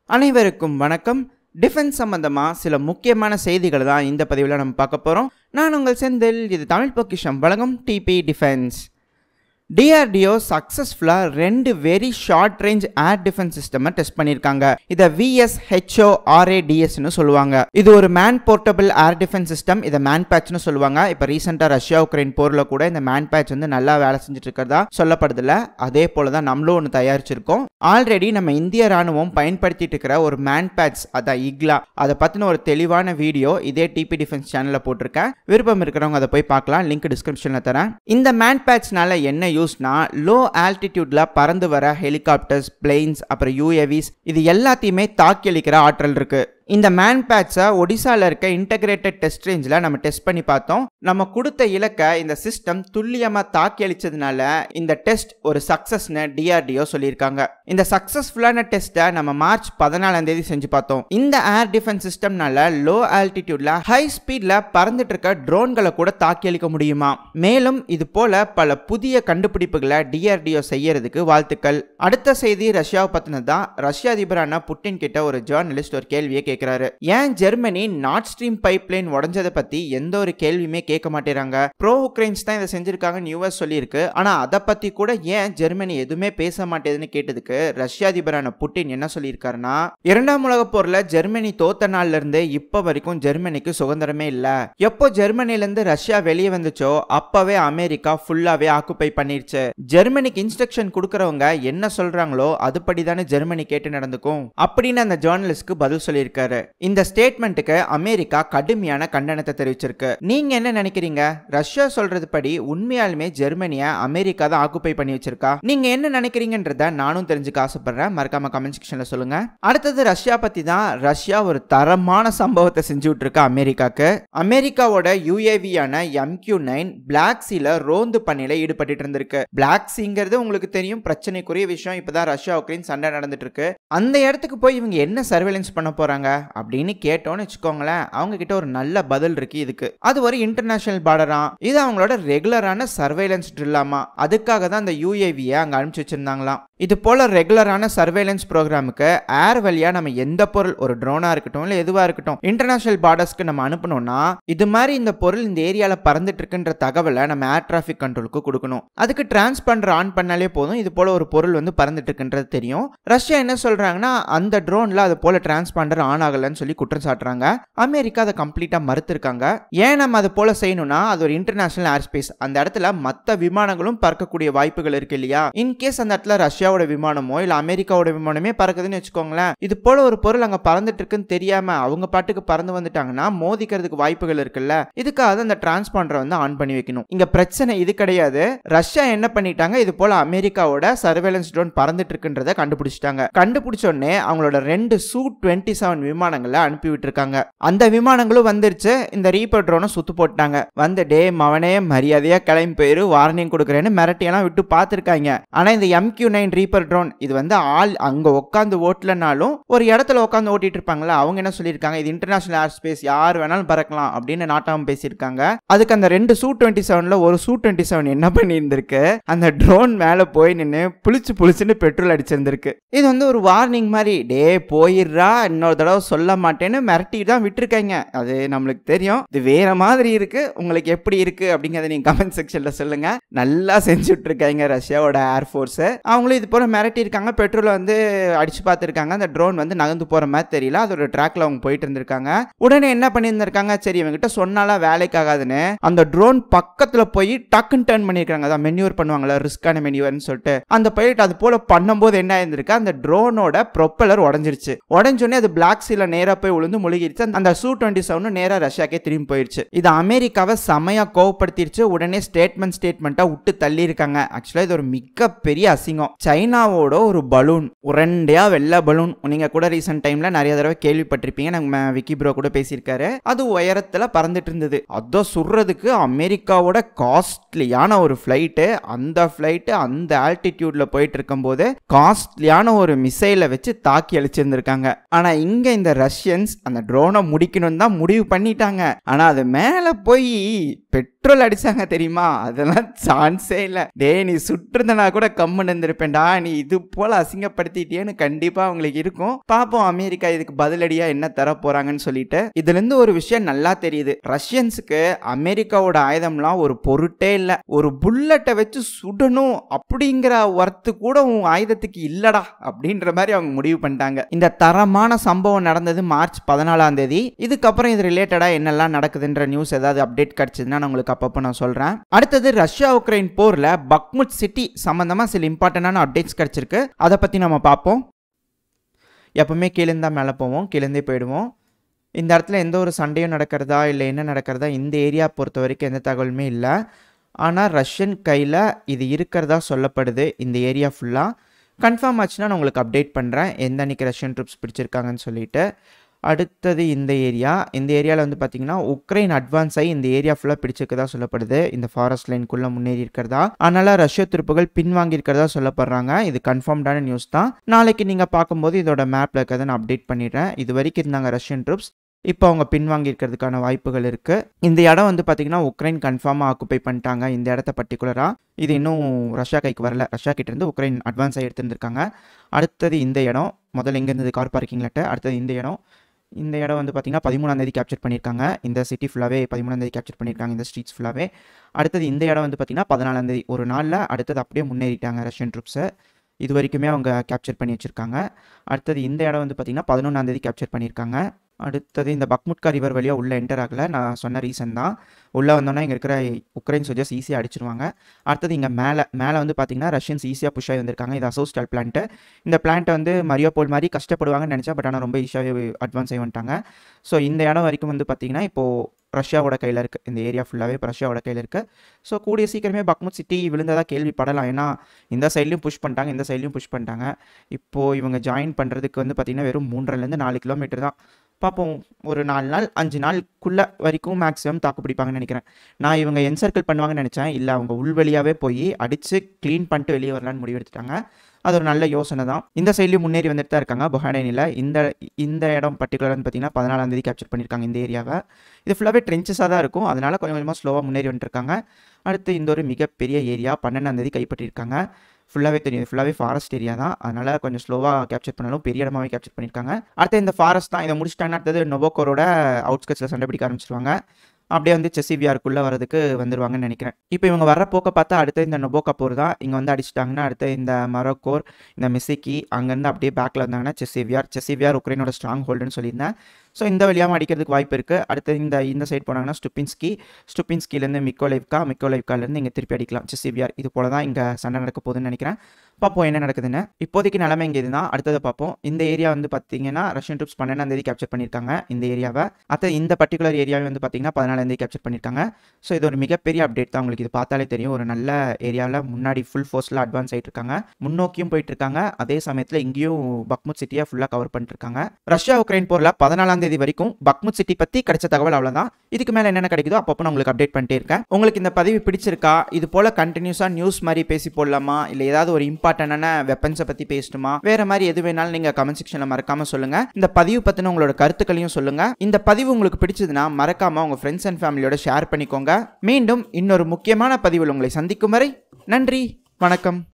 அனைவருக்கும் வணக்கம் டிஃபென்ஸ் சம்பந்தமாக சில முக்கியமான செய்திகளை தான் இந்த பதிவில் நம்ம பார்க்க போகிறோம் நான் உங்கள் செந்தில் இது தமிழ் பொக்கிஷம் வழங்கும் டிபி டிஃபென்ஸ் டிஆர்டிஓ சக்ஸஸ்ஃபுல்லாக ரெண்டு very short range air defence சிஸ்டமை டெஸ்ட் பண்ணியிருக்காங்க இதை விஎஸ்ஹெச்ஓ ஆர்ஏடிஎஸ்னு சொல்லுவாங்க இது ஒரு man portable air defence system இதை மேன் பேட்ச்னு சொல்லுவாங்க இப்போ ரீசெண்டாக ரஷ்யா உக்ரைன் போரில் கூட இந்த மேன் பேட்ச் வந்து நல்லா வேலை செஞ்சுட்டு இருக்கிறதா சொல்லப்படுதில்ல அதே போல தான் நம்மளும் ஒன்று தயாரிச்சிருக்கோம் ஆல்ரெடி நம்ம இந்திய ராணுவம் பயன்படுத்திட்டு இருக்கிற ஒரு மேன் பேட்ச் அதான் இக்லா அதை பற்றின ஒரு தெளிவான வீடியோ இதே டிபி டிஃபென்ஸ் சேனலில் போட்டிருக்கேன் விருப்பம் இருக்கிறவங்க அதை போய் பார்க்கலாம் லிங்க் டிஸ்கிரிப்ஷனில் தரேன் இந்த மேன் பேட்ச்னால என்ன யூஸ்னா லோ ஆல்டிடியூட்ல பறந்து வர ஹெலிகாப்டர்ஸ் பிளெயின்ஸ் அப்புறம் யூஏவிஸ் இது எல்லாத்தையுமே தாக்கி அளிக்கிற ஆற்றல் இருக்கு இந்த மேன் பேட்சை ஒடிசாவில் இருக்க இன்டகிரேட்டட் டெஸ்ட் ரேஞ்சில் நம்ம டெஸ்ட் பண்ணி பார்த்தோம் நம்ம கொடுத்த இலக்கை இந்த சிஸ்டம் துல்லியமாக தாக்கி அளிச்சதுனால இந்த டெஸ்ட் ஒரு சக்ஸஸ்னு டிஆர்டிஓ சொல்லியிருக்காங்க இந்த சக்ஸஸ்ஃபுல்லான டெஸ்ட்டை நம்ம மார்ச் பதினாலாம் தேதி செஞ்சு பார்த்தோம் இந்த ஏர் டிஃபென்ஸ் சிஸ்டம்னால லோ ஆல்டிடியூட்ல ஹை ஸ்பீட்ல பறந்துட்டு இருக்க ட்ரோன்களை கூட தாக்கி அளிக்க முடியுமா மேலும் இது போல பல புதிய கண்டுபிடிப்புகளை டிஆர்டிஓ செய்யறதுக்கு வாழ்த்துக்கள் அடுத்த செய்தி ரஷ்யாவை பத்தினது தான் ரஷ்ய அதிபரான புட்டின் கிட்ட ஒரு ஜேர்னலிஸ்ட் ஒரு கேள்வியை கேட்கிறாரு ஏன் Germany North Stream pipeline உடஞ்சதை பத்தி எந்த ஒரு கேள்வியுமே கேட்க மாட்டேறாங்க ப்ரோ உக்ரைன்ஸ் தான் இதை செஞ்சிருக்காங்கன்னு யூஎஸ் சொல்லியிருக்கு ஆனா அதை பத்தி கூட ஏன் ஜெர்மனி எதுவுமே பேச மாட்டேதுன்னு கேட்டதுக்கு ரஷ்ய அதிபரான புட்டின் என்ன சொல்லியிருக்காருன்னா இரண்டாம் உலக போர்ல ஜெர்மனி தோத்த நாள்ல இருந்து இப்ப வரைக்கும் ஜெர்மனிக்கு சுதந்திரமே இல்ல எப்போ ஜெர்மனில இருந்து ரஷ்யா வெளியே வந்துச்சோ அப்பவே அமெரிக்கா ஃபுல்லாவே ஆக்குப்பை பண்ணிருச்சு ஜெர்மனிக்கு இன்ஸ்ட்ரக்ஷன் கொடுக்கறவங்க என்ன சொல்றாங்களோ அதுபடி தானே ஜெர்மனி கேட்டு நடந்துக்கும் அப்படின்னு அந்த ஜேர்னலிஸ்ட்க்கு பதில் சொல்லியிருக்காரு இந்த ஸ்டேட்மெண்ட்டுக்கு அமெரிக்கா கடுமையான கண்டனத்தை தெரிவிச்சிருக்கு நீங்க என்ன நினைக்கிறீங்க ரஷ்யா சொல்றது படி உண்மையாலுமே ஜெர்மனிய அமெரிக்கா தான் ஆக்குப்பை பண்ணி வச்சிருக்கா நீங்க என்ன நினைக்கிறீங்கன்றத நானும் தெரிஞ்சுக்க ஆசைப்படுறேன் மறக்காம கமெண்ட் செக்ஷன்ல சொல்லுங்க அடுத்தது ரஷ்யா பத்தி தான் ரஷ்யா ஒரு தரமான சம்பவத்தை செஞ்சு விட்டுருக்கு அமெரிக்காக்கு அமெரிக்காவோட யூஏவியான எம்கியூ நைன் பிளாக் சீல ரோந்து பணியில ஈடுபட்டு இருந்திருக்கு பிளாக் சீங்கிறது உங்களுக்கு தெரியும் பிரச்சனைக்குரிய விஷயம் இப்பதான் ரஷ்யா உக்ரைன் சண்டை நடந்துட்டு இருக்கு அந்த இடத்துக்கு போய் இவங்க என்ன சர்வேலன்ஸ் பண்ண போறாங்க அப்படின்னு கேட்டோன்னு வச்சுக்கோங்களேன் அவங்க கிட்ட ஒரு நல்ல பதில் இருக்கு இதுக்கு அது ஒரு இன்டர்நேஷனல் பார்டரா இது அவங்களோட ரெகுலரான சர்வேலன்ஸ் ட்ரில்லாமா அதுக்காக தான் அந்த யூஏவியை அங்க அனுப்பிச்சு வச்சிருந்தாங்களாம் இது போல ரெகுலரான சர்வேலன்ஸ் ப்ரோக்ராமுக்கு ஏர் வழியா நம்ம எந்த பொருள் ஒரு ட்ரோனா இருக்கட்டும் இல்ல எதுவா இருக்கட்டும் இன்டர்நேஷனல் பார்டர்ஸ்க்கு நம்ம அனுப்பணும்னா இது மாதிரி இந்த பொருள் இந்த ஏரியால பறந்துட்டு இருக்குன்ற தகவலை நம்ம ஏர் டிராஃபிக் கண்ட்ரோலுக்கு கொடுக்கணும் அதுக்கு டிரான்ஸ்பண்டர் ஆன் பண்ணாலே போதும் இது போல ஒரு பொருள் வந்து பறந்துட்டு இருக்குன்றது தெரியும் ரஷ்யா என்ன சொல்றாங்கன்னா அந்த ட்ரோன்ல அது போல டிரான்ஸ்பாண்டர் ஆன் ஆகலன்னு சொல்லி குற்றம் சாட்டுறாங்க அமெரிக்கா அதை கம்ப்ளீட்டா மறுத்திருக்காங்க ஏன் நம்ம அது போல செய்யணும்னா அது ஒரு இன்டர்நேஷனல் ஏர் ஸ்பேஸ் அந்த இடத்துல மற்ற விமானங்களும் பறக்கக்கூடிய வாய்ப்புகள் இருக்கு இல்லையா இன்கேஸ் அந்த இடத்துல ரஷ்யாவோட விமானமோ இல்ல அமெரிக்காவோட விமானமே பறக்குதுன்னு வச்சுக்கோங்களேன் இது போல ஒரு பொருள் அங்க பறந்துட்டு இருக்குன்னு தெரியாம அவங்க பாட்டுக்கு பறந்து வந்துட்டாங்கன்னா மோதிக்கிறதுக்கு வாய்ப்புகள் இருக்குல்ல இதுக்காக தான் அந்த டிரான்ஸ்பாண்டரை வந்து ஆன் பண்ணி வைக்கணும் இங்க பிரச்சனை இது கிடையாது ரஷ்யா என்ன பண்ணிட்டாங்க இது போல அமெரிக்காவோட சர்வேலன்ஸ் ட்ரோன் பறந்துட்டு இருக்குன்றத கண்டுபிடிச்சிட்டாங்க கண்டுபிடிச்ச உடனே அவங்களோட ரெண்டு சூ டுவெண்ட்டி செவன் விமானங்களை அனுப்பி விட்டுருக்காங்க அந்த விமானங்களும் வந்துருச்சு இந்த ரீப்பர் ட்ரோனை சுத்து போட்டாங்க வந்து டே மவனே மரியாதையா கிளம்பி போயிரு வார்னிங் கொடுக்குறேன்னு மிரட்டியெல்லாம் விட்டு பார்த்துருக்காங்க ஆனா இந்த எம்கியூ நைன் ரீப்பர் ட்ரோன் இது வந்து ஆள் அங்க உட்காந்து ஓட்டலனாலும் ஒரு இடத்துல உட்காந்து ஓட்டிட்டு இருப்பாங்களா அவங்க என்ன சொல்லியிருக்காங்க இது இன்டர்நேஷனல் ஏர் ஸ்பேஸ் யார் வேணாலும் பறக்கலாம் அப்படின்னு நாட்டாம பேசியிருக்காங்க அதுக்கு அந்த ரெண்டு சூ டுவெண்ட்டி செவன்ல ஒரு சூ டுவெண்ட்டி செவன் என்ன பண்ணியிருந்திருக்கு அந்த ட்ரோன் மேல போய் நின்று புளிச்சு புளிச்சுன்னு பெட்ரோல் அடிச்சிருந்திருக்கு இது வந்து ஒரு வார்னிங் மாதிரி டே போயிடுறா இன்னொரு தடவை சொல்ல மாட்டேன்னு மிரட்டி தான் விட்டுருக்காங்க அது நம்மளுக்கு தெரியும் இது வேற மாதிரி இருக்கு உங்களுக்கு எப்படி இருக்கு அப்படிங்கறத நீங்க கமெண்ட் செக்ஷன்ல சொல்லுங்க நல்லா செஞ்சுட்டு இருக்காங்க ரஷ்யாவோட ஏர்ஃபோர்ஸ் அவங்களும் இது போல மிரட்டி இருக்காங்க பெட்ரோலை வந்து அடிச்சு பார்த்துருக்காங்க அந்த ட்ரோன் வந்து நகர்ந்து போற மாதிரி தெரியல அதோட ட்ராக்ல அவங்க போயிட்டு இருந்திருக்காங்க உடனே என்ன பண்ணியிருந்திருக்காங்க சரி இவங்ககிட்ட சொன்னாலாம் வேலைக்கு ஆகாதுன்னு அந்த ட்ரோன் பக்கத்துல போய் டக்குன்னு டர்ன் பண்ணியிருக்காங்க அதான் மென்யூர் பண்ணுவாங்கல்ல ரிஸ்கான மென்யூர்னு சொல்லிட்டு அந்த பைலட் அது போல பண்ணும்போது என்ன ஆயிருந்திருக்கு அந்த ட்ரோனோட ப்ரொப்பலர் உடஞ்சிருச்சு உடஞ்சோடனே அது பிளாக் சீல நேரா போய் விழுந்து முழுகிருச்சு அந்த சூ டுவெண்ட்டி செவன் நேரா ரஷ்யாக்கே திரும்பி போயிருச்சு இது அமெரிக்காவை செமையா கோவப்படுத்திருச்சு உடனே ஸ்டேட்மெண்ட் ஸ்டேட்மெண்ட்டா விட்டு தள்ளி இருக்காங்க ஆக்சுவலா இது ஒரு மிகப்பெரிய அசிங்கம் சைனாவோட ஒரு பலூன் உரண்டையா வெள்ளை பலூன் நீங்க கூட ரீசெண்ட் டைம்ல நிறைய தடவை கேள்விப்பட்டிருப்பீங்க நம்ம விக்கி ப்ரோ கூட பேசியிருக்காரு அது உயரத்துல பறந்துட்டு இருந்தது அதோ சுடுறதுக்கு அமெரிக்காவோட காஸ்ட்லியான ஒரு ஃப்ளைட்டு அந்த ஃப்ளைட்டு அந்த ஆல்டிடியூட்ல போயிட்டு இருக்கும்போது காஸ்ட்லியான ஒரு மிசைலை வச்சு தாக்கி அழிச்சிருந்திருக்காங்க ஆனா இங்க இந்த ரஷ்யன்ஸ் அந்த ட்ரோனை முடிக்கணும் தான் முடிவு பண்ணிட்டாங்க ஆனா அது மேல போய் பெட் பெட்ரோல் அடிச்சாங்க தெரியுமா அதெல்லாம் சான்ஸே இல்லை டேய் நீ சுற்றுந்தனா கூட கம்முன்னு இருந்திருப்பேன்டா நீ இது போல அசிங்கப்படுத்திட்டேன்னு கண்டிப்பா அவங்களுக்கு இருக்கும் பாப்போம் அமெரிக்கா இதுக்கு பதிலடியா என்ன தர போறாங்கன்னு சொல்லிட்டு இதுல இருந்து ஒரு விஷயம் நல்லா தெரியுது ரஷ்யன்ஸுக்கு அமெரிக்காவோட ஆயுதம்லாம் ஒரு பொருட்டே இல்லை ஒரு புல்லட்டை வச்சு சுடணும் அப்படிங்கிற ஒர்த்து கூட உன் ஆயுதத்துக்கு இல்லடா அப்படின்ற மாதிரி அவங்க முடிவு பண்ணிட்டாங்க இந்த தரமான சம்பவம் நடந்தது மார்ச் பதினாலாம் தேதி இதுக்கப்புறம் இது ரிலேட்டடா என்னெல்லாம் நடக்குதுன்ற நியூஸ் ஏதாவது அப்டேட் கிடைச்சதுன்னா நான் உங்களுக்கு அப்பப்போ நான் சொல்றேன் அடுத்தது ரஷ்யா உக்ரைன் போர்ல பக்முட் சிட்டி சம்பந்தமா சில இம்பார்ட்டன்டான அப்டேட்ஸ் கிடைச்சிருக்கு அதை பத்தி நம்ம பார்ப்போம் எப்பவுமே கீழேருந்து தான் மேலே போவோம் கீழேருந்தே போயிடுவோம் இந்த இடத்துல எந்த ஒரு சண்டையும் நடக்கிறதா இல்லை என்ன நடக்கிறதா இந்த ஏரியா பொறுத்த வரைக்கும் எந்த தகவலுமே இல்லை ஆனால் ரஷ்யன் கையில் இது இருக்கிறதா சொல்லப்படுது இந்த ஏரியா ஃபுல்லாக கன்ஃபார்ம் ஆச்சுன்னா நான் உங்களுக்கு அப்டேட் பண்ணுறேன் எந்த அன்றைக்கி ரஷ்யன் ட்ரூப்ஸ் பிடிச்சிருக்காங்கன்னு சொல்லிட்டு அடுத்தது இந்த ஏரியா இந்த ஏரியாவில் வந்து பார்த்தீங்கன்னா உக்ரைன் அட்வான்ஸ் ஆகி இந்த ஏரியா ஃபுல்லாக பிடிச்சிருக்கதா சொல்லப்படுது இந்த ஃபாரஸ்ட் லைனுக்குள்ளே முன்னேறி இருக்கிறதா அதனால் ரஷ்ய துருப்புகள் பின்வாங்கி இருக்கிறதா சொல்லப்படுறாங்க இது கன்ஃபார்ம்டான நியூஸ் தான் நாளைக்கு நீங்கள் பார்க்கும்போது இதோட மேப்பில் இருக்கிறத நான் அப்டேட் பண்ணிடுறேன் இது வரைக்கும் இருந்தாங்க ரஷ்யன் ட்ரூப்ஸ் இப்போ அவங்க பின்வாங்கி இருக்கிறதுக்கான வாய்ப்புகள் இருக்குது இந்த இடம் வந்து பார்த்திங்கன்னா உக்ரைன் கன்ஃபார்மாக ஆக்குப்பை பண்ணிட்டாங்க இந்த இடத்த பர்டிகுலராக இது இன்னும் ரஷ்யா கைக்கு வரல ரஷ்யா கிட்டேருந்து உக்ரைன் அட்வான்ஸ் ஆகி எடுத்துருந்துருக்காங்க அடுத்தது இந்த இடம் முதல்ல இங்கே இருந்தது கார் பார்க்கிங் லெட்டர் அடுத்தது இந்த இடம் இந்த இடம் வந்து பார்த்திங்கன்னா பதிமூணாம் தேதி கேப்சர் பண்ணியிருக்காங்க இந்த சிட்டி ஃபுல்லாகவே பதிமூணாம் தேதி கேப்சர் பண்ணியிருக்காங்க இந்த ஸ்ட்ரீட்ஸ் ஃபுல்லாகவே அடுத்தது இந்த இடம் வந்து பார்த்திங்கன்னா பதினாலாம் தேதி ஒரு நாளில் அடுத்தது அப்படியே முன்னேறிட்டாங்க ரஷ்யன் ட்ரூப்ஸை இது வரைக்குமே அவங்க கேப்சர் பண்ணி வச்சுருக்காங்க அடுத்தது இந்த இடம் வந்து பார்த்திங்கன்னா பதினொன்றாம் தேதி கேப்சர் பண்ணியிருக்காங்க அடுத்தது இந்த பக்முட்கா ரிவர் வழியாக உள்ளே என்டர் ஆகலை நான் சொன்ன ரீசன் தான் உள்ளே வந்தோன்னா இங்கே இருக்கிற உக்ரைன் சோல்ஜர்ஸ் ஈஸியாக அடிச்சிருவாங்க அடுத்தது இங்கே மேலே மேலே வந்து பார்த்தீங்கன்னா ரஷ்யன்ஸ் ஈஸியாக புஷ் ஆகி வந்திருக்காங்க இது அசோஸ்டால் பிளான்ட்டு இந்த பிளான்ட்டை வந்து மரியோபோல் மாதிரி கஷ்டப்படுவாங்கன்னு நினச்சா பட் ஆனால் ரொம்ப ஈஸியாகவே அட்வான்ஸ் ஆகி வந்துட்டாங்க ஸோ இந்த இடம் வரைக்கும் வந்து பார்த்தீங்கன்னா இப்போது ரஷ்யாவோட கையில் இருக்குது இந்த ஏரியா ஃபுல்லாகவே இப்போ ரஷ்யாவோட கையில் இருக்குது ஸோ கூடிய சீக்கிரமே பக்முட் சிட்டி விழுந்ததாக கேள்விப்படலாம் ஏன்னா இந்த சைட்லையும் புஷ் பண்ணிட்டாங்க இந்த சைட்லையும் புஷ் பண்ணிட்டாங்க இப்போது இவங்க ஜாயின் பண்ணுறதுக்கு வந்து பார்த்திங்கன்னா வெறும் மூன்றரைலேருந்து நாலு கிலோமீட்டர் தான் பார்ப்போம் ஒரு நாலு நாள் அஞ்சு நாளுக்குள்ளே வரைக்கும் மேக்ஸிமம் தாக்கு பிடிப்பாங்கன்னு நினைக்கிறேன் நான் இவங்க என்சர்க்கிள் பண்ணுவாங்கன்னு நினச்சேன் இல்லை அவங்க உள்வழியாகவே போய் அடித்து க்ளீன் பண்ணிட்டு வெளியே வரலான்னு முடிவெடுத்துட்டாங்க அது ஒரு நல்ல யோசனை தான் இந்த சைட்லேயும் முன்னேறி வந்துட்டு தான் இருக்காங்க பொஹாடைனில் இந்த இந்த இடம் பர்டிகுலர் வந்து பார்த்தீங்கன்னா பதினாலாம் தேதி கேப்சர் பண்ணியிருக்காங்க இந்த ஏரியாவை இது ஃபுல்லாகவே ட்ரென்ச்சஸாக தான் இருக்கும் அதனால் கொஞ்சம் கொஞ்சமாக ஸ்லோவாக முன்னேறி வந்துட்டுருக்காங்க அடுத்து இந்த ஒரு மிகப்பெரிய ஏரியா பன்னெண்டாம் தேதி கைப்பற்றியிருக்காங்க ஃபுல்லாகவே தெரியும் ஃபுல்லாகவே ஃபாரஸ்ட் ஏரியா தான் அதனால் கொஞ்சம் ஸ்லோவாக கேப்சர் பண்ணாலும் பெரிய இடமாவே கேப்சர் பண்ணியிருக்காங்க அடுத்து இந்த ஃபாரஸ்ட் தான் இதை முடிச்சிட்டாங்கன்னா அடுத்தது நொபோக்கோரோட அவுட்ஸ்கட்ஸில் சண்டை பிடிக்க ஆரம்பிச்சிருவாங்க அப்படியே வந்து செசிவியாருக்குள்ளே வரதுக்கு வந்துருவாங்கன்னு நினைக்கிறேன் இப்போ இவங்க வர போக்க பார்த்தா அடுத்து இந்த நொபோக்கா போர் தான் இங்கே வந்து அடிச்சிட்டாங்கன்னா அடுத்து இந்த மரோக்கோர் இந்த மிசிக்கி அங்கேருந்து அப்படியே பேக்கில் வந்தாங்கன்னா செசிவியார் செசிவியார் உக்ரைனோட ஸ்ட்ராங் ஹோல்டுன்னு சொல்லியிருந்தேன் ஸோ இந்த வழியாமல் அடிக்கிறதுக்கு வாய்ப்பு இருக்குது அடுத்து இந்த இந்த சைட் போனாங்கன்னா ஸ்டுப்பின்ஸ்கி ஸ்டுப்பின்ஸ்கிலேருந்து மிக்கோலைவ்கா மிக்கோலைவ்காலேருந்து இங்கே திருப்பி அடிக்கலாம் செசிவியார் இது போல தான் இங்கே சண்டை நடக்க போகுதுன்னு நினைக்கிறேன் பார்ப்போம் என்ன நடக்குதுன்னு இப்போதைக்கு நிலைமை இங்கே இதுதான் அடுத்ததை பார்ப்போம் இந்த ஏரியா வந்து பார்த்தீங்கன்னா ரஷ்யன் ட்ரூப்ஸ் பன்னெண்டாம் தேதி கேப்சர் பண்ணியிருக்காங்க இந்த ஏரியாவை அடுத்த இந்த பர்டிகுலர் ஏரியாவை வந்து பார்த்தீங்கன்னா பதினாலாம் தேதி கேப்சர் பண்ணியிருக்காங்க ஸோ இது ஒரு மிகப்பெரிய அப்டேட் தான் உங்களுக்கு இது பார்த்தாலே தெரியும் ஒரு நல்ல ஏரியாவில் முன்னாடி ஃபுல் ஃபோர்ஸில் அட்வான்ஸ் ஆகிட்டு இருக்காங்க முன்னோக்கியும் போயிட்டு இருக்காங்க அதே சமயத்தில் இங்கேயும் பக்முத் சிட்டியை ஃபுல்லாக கவர் பண்ணிட்டு இருக்காங்க ரஷ்யா உக்ரைன் போரில் பதினாலாம் தேதி வரைக்கும் பக்முத் சிட்டி பற்றி கிடைச்ச தகவல் அவ்வளோதான் இதுக்கு மேலே என்னென்ன கிடைக்குதோ அப்பப்போ நான் உங்களுக்கு அப்டேட் பண்ணிட்டே இருக்கேன் உங்களுக்கு இந்த பதிவு பிடிச்சிருக்கா இது போல் கண்டினியூஸாக நியூஸ் மாதிரி பேசி போடலாமா இல்லை ஏதாவது ஒரு இம்பார்ட்டண்டான வெப்பன்ஸை பற்றி பேசணுமா வேற மாதிரி எது வேணாலும் நீங்கள் கமெண்ட் செக்ஷனில் மறக்காம சொல்லுங்க இந்த பதிவு பற்றின உங்களோட கருத்துக்களையும் சொல்லுங்க இந்த பதிவு உங்களுக்கு பிடிச்சதுன்னா மறக்காம உங்க ஃப்ரெண்ட்ஸ் அண்ட் ஃபேமிலியோட ஷேர் பண்ணிக்கோங்க மீண்டும் இன்னொரு முக்கியமான பதிவில் உங்களை சந்திக்கும் வரை நன்றி வணக்கம்